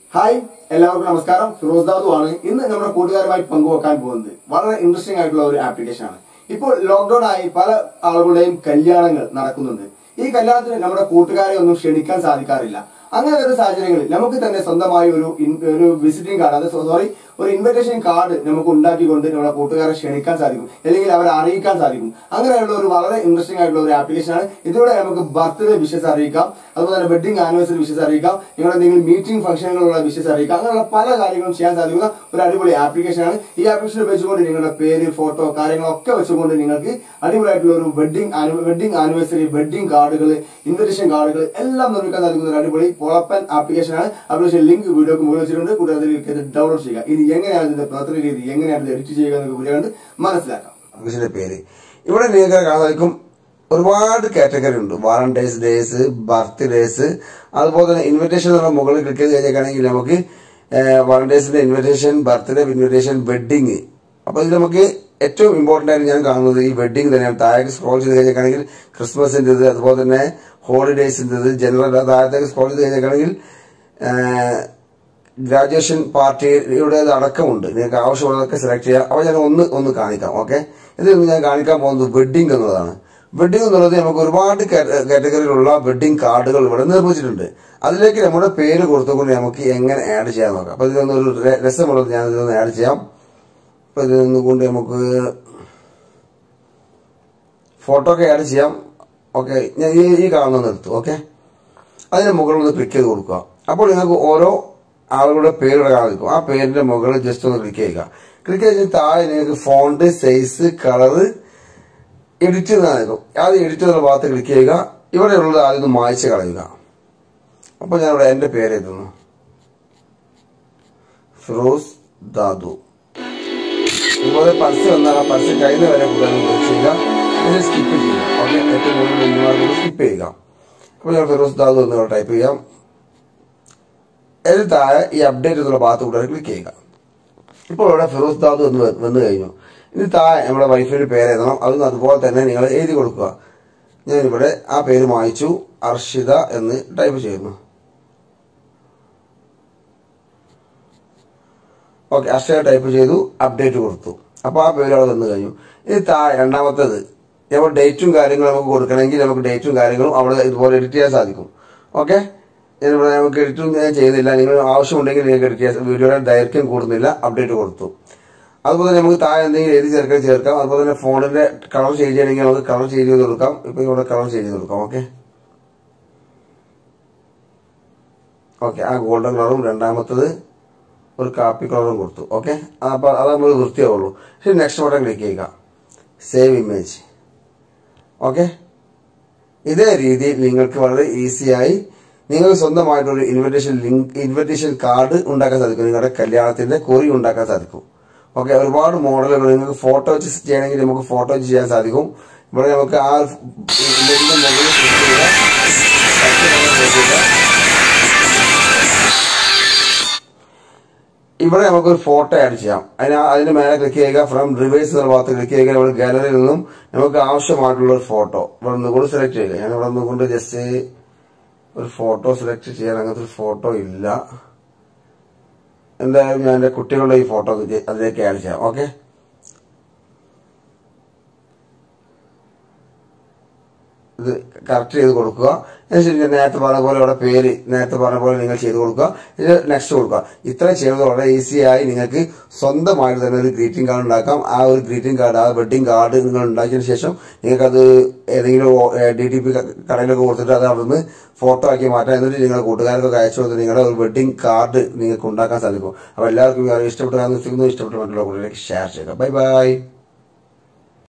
Hi എല്ലാവർക്കും നമസ്കാരം ഫിറോസ് ദാദു ആണ് ഇന്ന് നമ്മുടെ കൂട്ടുകാരുമായി പങ്കുവെക്കാൻ പോകുന്നത് വളരെ ഇൻട്രസ്റ്റിംഗ് ആയിട്ടുള്ള ഒരു ആപ്ലിക്കേഷൻ ആണ് ഇപ്പോൾ ലോക്ക്ഡൌൺ ആയി പല ആളുകളുടെയും കല്യാണങ്ങൾ നടക്കുന്നുണ്ട് ഈ കല്യാണത്തിന് നമ്മുടെ കൂട്ടുകാരെ ഒന്നും ക്ഷണിക്കാൻ സാധിക്കാറില്ല അങ്ങനെ ഒരു സാഹചര്യങ്ങളിൽ നമുക്ക് തന്നെ സ്വന്തമായി ഒരു ഇൻ- ഒരു വിസിറ്റിംഗ് കാർഡ് അത് സോറി ഒരു ഇൻവിറ്റേഷൻ കാർഡ് നമുക്ക് ഉണ്ടാക്കിക്കൊണ്ട് നമ്മുടെ കൂട്ടുകാരെ ക്ഷണിക്കാൻ സാധിക്കും അല്ലെങ്കിൽ അവരെ അറിയിക്കാൻ സാധിക്കും അങ്ങനെയുള്ള ഒരു വളരെ ഇൻട്രസ്റ്റിംഗ് ആയിട്ടുള്ള ഒരു ആപ്ലിക്കേഷൻ ആണ് ഇതിലൂടെ നമുക്ക് ബർത്ത്ഡേ വിഷസ് അറിയിക്കാം അതുപോലെ തന്നെ വെഡിങ് ആനിവേഴ്സറി വിഷസ് അറിയിക്കാം നിങ്ങളുടെ എന്തെങ്കിലും മീറ്റിംഗ് ഫംഗ്ഷനുകളുള്ള വിഷസ് അറിയിക്കാം അങ്ങനെയുള്ള പല കാര്യങ്ങളും ചെയ്യാൻ സാധിക്കുന്ന ഒരു അടിപൊളി ആപ്ലിക്കേഷൻ ആണ് ഈ ആപ്ലിക്കേഷൻ വെച്ചുകൊണ്ട് നിങ്ങളുടെ പേര് ഫോട്ടോ കാര്യങ്ങളൊക്കെ വെച്ചുകൊണ്ട് നിങ്ങൾക്ക് അടിപൊളിയായിട്ടുള്ള ഒരു വെഡിങ് വെഡിങ് ആനിവേഴ്സറി വെഡിങ് കാർഡുകൾ ഇൻവിറ്റേഷൻ കാർഡുകൾ എല്ലാം നിർമ്മിക്കാൻ സാധിക്കുന്ന ഒരു അടിപൊളി പൊളപ്പൻ ആപ്ലിക്കേഷൻ ആണ് ആപ്ലിക്കേഷൻ ലിങ്ക് വീഡിയോക്ക് മുകളിൽ വെച്ചിട്ടുണ്ട് കൂടാതെ അതിലേക്ക് ഡൗൺലോഡ് ചെയ്യുക ഇനി എങ്ങനെയാണ് ഇതിന്റെ പ്രവർത്തന രീതി എങ്ങനെയാണ് ഇത് എഡിറ്റ് ചെയ്യുക എന്നൊക്കെ വീഡിയോ കണ്ട് മനസ്സിലാക്കാം ആപ്ലിക്കേഷന്റെ പേര് ഇവിടെ നിങ്ങൾക്ക് കാണാൻ സാധിക്കും ഒരുപാട് കാറ്റഗറി ഉണ്ട് വാലന്റൈൻസ് ഡേയ്സ് ബർത്ത്ഡേസ് അതുപോലെ തന്നെ ഇൻവിറ്റേഷൻ എന്നുള്ള മുകളിൽ ക്ലിക്ക് ചെയ്ത് കഴിഞ്ഞാണെങ്കിൽ നമുക്ക് വാലന്റൈൻസിന്റെ ഇൻവിറ്റേഷൻ ബർത്ത്ഡേ ഇൻവിറ്റേഷൻ വെഡിങ് അപ്പൊ ഇത് നമുക്ക് ഏറ്റവും ഇമ്പോർട്ടന്റ് ആയിട്ട് ഞാൻ കാണുന്നത് ഈ വെഡിങ് തന്നെയാണ് താഴേക്ക് സ്ക്രോൾ ചെയ്ത് കഴിഞ്ഞാൽ ക്രിസ്മസിന്റേത് അതുപോലെ തന്നെ ഹോളിഡേയ്സിന്റേത് ജനറൽ താഴത്തേക്ക് സ്ക്രോൾ ചെയ്ത് കഴിഞ്ഞാൽ ഗ്രാജുവേഷൻ പാർട്ടിയുടെ അടക്കമുണ്ട് നിങ്ങൾക്ക് ആവശ്യമുള്ളതൊക്കെ സെലക്ട് ചെയ്യാം അപ്പോൾ ഞാൻ ഒന്ന് ഒന്ന് കാണിക്കാം ഓക്കെ ഇതിൽ നിന്ന് ഞാൻ കാണിക്കാൻ പോകുന്നത് വെഡിങ് എന്നുള്ളതാണ് വെഡിങ് എന്നുള്ളത് നമുക്ക് ഒരുപാട് കാറ്റഗറിയിലുള്ള വെഡിങ് കാർഡുകൾ ഇവിടെ നിർമ്മിച്ചിട്ടുണ്ട് അതിലേക്ക് നമ്മുടെ പേര് കൊടുത്തുകൊണ്ട് നമുക്ക് എങ്ങനെ ആഡ് ചെയ്യാൻ നോക്കാം അപ്പൊ ഇതിലൊന്നൊരു ര- രസമുള്ളത് ഞാൻ ഇതിലൊന്ന് ആഡ് ചെയ്യാം അപ്പൊ ഇതിൽ നിന്നുകൊണ്ട് നമുക്ക് ഫോട്ടോ ഒക്കെ ആഡ് ചെയ്യാം ഓക്കെ ഞാൻ ഈ ഈ കാണുന്ന നിർത്തും ഓക്കെ അതിന് മുകളിൽ ഒന്ന് ക്ലിക്ക് ചെയ്ത് കൊടുക്കുക അപ്പോൾ നിങ്ങൾക്ക് ഓരോ ആളുകളുടെ പേരുകൾ കാണിക്കും ആ പേരിന്റെ മുകളിൽ ജസ്റ്റ് ഒന്ന് ക്ലിക്ക് ചെയ്യുക ക്ലിക്ക് ചെയ്ത് താഴെ നിങ്ങൾക്ക് ഫോണ്ട് സൈസ് കളറ് എഡിറ്റ് കാണിക്കും ആദ്യം എഡിറ്റ് എന്നുള്ള ഭാഗത്ത് ക്ലിക്ക് ചെയ്യുക ഇവിടെ ഉള്ളത് ആദ്യം ഒന്ന് മായ്ച്ച് കളയുക അപ്പോൾ ഞാൻ ഇവിടെ എന്റെ പേര് എഴുതുന്നു ഫിറോസ് ദാദു ഇതുപോലെ പരസ്യം വന്നാൽ ആ പരസ്യം കഴിയുന്ന വരെ കൂടാൻ ചെയ്യുക ഇത് സ്കിപ്പ് ചെയ്യുക ഓക്കെ ഏറ്റവും മുകളിൽ സ്കിപ്പ് ചെയ്യുക അപ്പോൾ ഞാൻ ഫിറോസ് ദാദു എന്ന് ടൈപ്പ് ചെയ്യാം അതിന് താഴെ ഈ അപ്ഡേറ്റ് എന്നുള്ള ഭാഗത്ത് കൂടെ ക്ലിക്ക് ചെയ്യുക ഇപ്പോൾ ഇവിടെ ഫിറോസ് ദാദു എന്ന് വ- വന്നു കഴിഞ്ഞു ഇനി താഴെ നമ്മുടെ വൈഫിന്റെ പേര് എഴുതണം അതും അതുപോലെ തന്നെ നിങ്ങൾ എഴുതി കൊടുക്കുക ഞാനിവിടെ ആ പേര് മായ്ച്ചു അർഷിത എന്ന് ടൈപ്പ് ചെയ്യുന്നു ഓക്കെ അർഷിത ടൈപ്പ് ചെയ്തു അപ്ഡേറ്റ് കൊടുത്തു അപ്പോൾ ആ പേര് അവിടെ വന്നു കഴിഞ്ഞു ഇനി താഴെ രണ്ടാമത്തേത് നമ്മൾ ഡേറ്റും കാര്യങ്ങളും നമുക്ക് കൊടുക്കണമെങ്കിൽ നമുക്ക് ഡേറ്റും കാര്യങ്ങളും അവിടെ ഇതുപോലെ എഡിറ്റ് ചെയ്യാൻ സാധിക്കും ഓക്കെ ഇവിടെ നമുക്ക് എഡിറ്റും ഞാൻ ചെയ്യുന്നില്ല നിങ്ങൾ ആവശ്യമുണ്ടെങ്കിൽ നിങ്ങൾക്ക് എഡിറ്റ് ചെയ്യാം വീഡിയോയുടെ ദൈർഘ്യം കൂടുന്നില്ല അപ്ഡേറ്റ് കൊടുത്തു അതുപോലെ തന്നെ നമുക്ക് താഴെ എന്തെങ്കിലും എഴുതി ചേർക്കാൻ ചേർക്കാം അതുപോലെ തന്നെ ഫോണിന്റെ കളർ ചേഞ്ച് ചെയ്യണമെങ്കിൽ നമുക്ക് കളർ ചേഞ്ച് ചെയ്ത് കൊടുക്കാം ഇപ്പൊ ഇവിടെ കളർ ചേഞ്ച് ചെയ്ത് കൊടുക്കാം ഓക്കെ ഓക്കെ ആ ഗോൾഡൻ കളറും രണ്ടാമത്തത് ഒരു കാപ്പി കളറും കൊടുത്തു ഓക്കെ അപ്പൊ അത് നമ്മൾ വൃത്തിയാവുള്ളൂ ശരി നെക്സ്റ്റ് ബട്ടൺ ക്ലിക്ക് ചെയ്യുക സേവ് ഇമേജ് ഓക്കെ ഇതേ രീതിയിൽ നിങ്ങൾക്ക് വളരെ ഈസിയായി നിങ്ങൾക്ക് സ്വന്തമായിട്ടൊരു ഇൻവിറ്റേഷൻ ലിങ്ക് ഇൻവിറ്റേഷൻ കാർഡ് ഉണ്ടാക്കാൻ സാധിക്കും നിങ്ങളുടെ കല്യാണത്തിന്റെ കുറി ഉണ്ടാക്കാൻ സാധിക്കും ഓക്കെ ഒരുപാട് മോഡലുകൾ നിങ്ങൾക്ക് ഫോട്ടോ വെച്ച് ചെയ്യണമെങ്കിൽ നമുക്ക് ഫോട്ടോ വെച്ച് ചെയ്യാൻ സാധിക്കും ഇവിടെ നമുക്ക് ആ ഇമേജിന്റെ മുകളിൽ click ചെയ്യുക. first നമ്മൾ click ചെയ്യുക. ഇവിടെ നമുക്ക് ഒരു ഫോട്ടോ ആഡ് ചെയ്യാം അതിന് അതിന് മേലെ ക്ലിക്ക് ചെയ്യുക ഫ്രം റിവേഴ്സ് എന്ന ഭാഗത്ത് ക്ലിക്ക് ചെയ്യുക നമ്മുടെ ഗാലറിയിൽ നിന്നും നമുക്ക് ആവശ്യമായിട്ടുള്ള ഒരു ഫോട്ടോ ഇവിടെ നിന്ന് കൂടി സെലക്ട് ചെയ്യുക ഞാൻ ഇവിടെ നിന്നുകൊണ്ട് ജസ്റ്റ് ഒരു ഫോട്ടോ സെലക്ട് ചെയ്യാൻ അങ്ങനത്തെ ഒരു ഫോട്ടോ ഇല്ല എന്തായാലും ഞാൻ എന്റെ കുട്ടികളുടെ ഈ ഫോട്ടോ അതിലേക്ക് ആഡ് ചെയ്യാം ഓക്കെ ഇത് കറക്റ്റ് ചെയ്ത് കൊടുക്കുക അതിനുശേഷം ഞാൻ നേരത്തെ പറഞ്ഞ പോലെ ഇവിടെ പേര് നേരത്തെ പറഞ്ഞ പോലെ നിങ്ങൾ ചെയ്ത് കൊടുക്കുക ഇത് നെക്സ്റ്റ് കൊടുക്കുക ഇത്ര ചെയ്യുന്നത് വളരെ ഈസി ആയി നിങ്ങൾക്ക് സ്വന്തമായിട്ട് തന്നെ ഒരു ഗ്രീറ്റിംഗ് കാർഡ് ഉണ്ടാക്കാം ആ ഒരു ഗ്രീറ്റിംഗ് കാർഡ് ആ വെഡിങ് കാർഡ് നിങ്ങൾ ഉണ്ടാക്കിയതിനു ശേഷം നിങ്ങൾക്കത് ഏതെങ്കിലും ഡി ടി പി കടയിലൊക്കെ കൊടുത്തിട്ട് അത് അവിടുന്ന് ഫോട്ടോ ആക്കി മാറ്റാം എന്നിട്ട് നിങ്ങളുടെ കൂട്ടുകാർക്കൊക്കെ അയച്ചു കൊടുത്ത് നിങ്ങളുടെ ഒരു വെഡിങ് കാർഡ് നിങ്ങൾക്ക് ഉണ്ടാക്കാൻ സാധിക്കും അപ്പോൾ എല്ലാവർക്കും ഈ അറിവ് ഇഷ്ടപ്പെട്ടു ഇഷ്ടപ്പെട്ട മറ്റുള്ള കൂട്ടിലേക്ക് ഷെയർ ചെയ്യുക ബൈ ബൈ